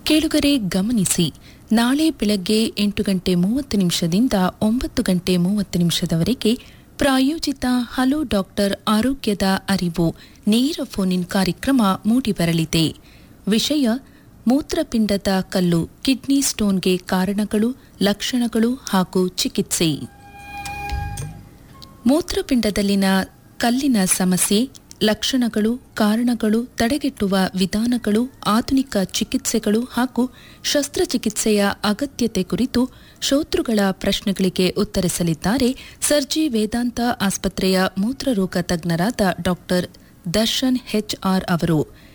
ಕೇಳುಗರೆ ಗಮನಿಸಿ ನಾಳೆ ಬೆಳಗ್ಗೆ ಎಂಟು ಗಂಟೆ ಮೂವತ್ತು ನಿಮಿಷದಿಂದ ಒಂಬತ್ತು ಗಂಟೆ ಮೂವತ್ತು ನಿಮಿಷದವರೆಗೆ ಪ್ರಾಯೋಜಿತ ಹಲೋ ಡಾಕ್ಟರ್ ಆರೋಗ್ಯದ ಅರಿವು ನೇರ ಫೋನ್ ಇನ್ ಕಾರ್ಯಕ್ರಮ ಮೂಡಿಬರಲಿದೆ ವಿಷಯ ಮೂತ್ರಪಿಂಡದ ಕಲ್ಲು ಕಿಡ್ನಿ ಸ್ಟೋನ್ಗೆ ಕಾರಣಗಳು ಲಕ್ಷಣಗಳು ಹಾಗೂ ಚಿಕಿತ್ಸೆ ಮೂತ್ರಪಿಂಡದಲ್ಲಿನ ಕಲ್ಲಿನ ಸಮಸ್ಯೆ ಲಕ್ಷಣಗಳು ಕಾರಣಗಳು ತಡೆಗಟ್ಟುವ ವಿಧಾನಗಳು ಆಧುನಿಕ ಚಿಕಿತ್ಸೆಗಳು ಹಾಗೂ ಶಸ್ತ್ರಚಿಕಿತ್ಸೆಯ ಅಗತ್ಯತೆ ಕುರಿತು ಶೋತೃಗಳ ಪ್ರಶ್ನೆಗಳಿಗೆ ಉತ್ತರಿಸಲಿದ್ದಾರೆ ಸರ್ಜಿ ವೇದಾಂತ ಆಸ್ಪತ್ರೆಯ ಮೂತ್ರರೋಗ ತಜ್ಞರಾದ ಡಾಕ್ಟರ್ ದರ್ಶನ್ ಹೆಚ್ಆರ್ ಅವರು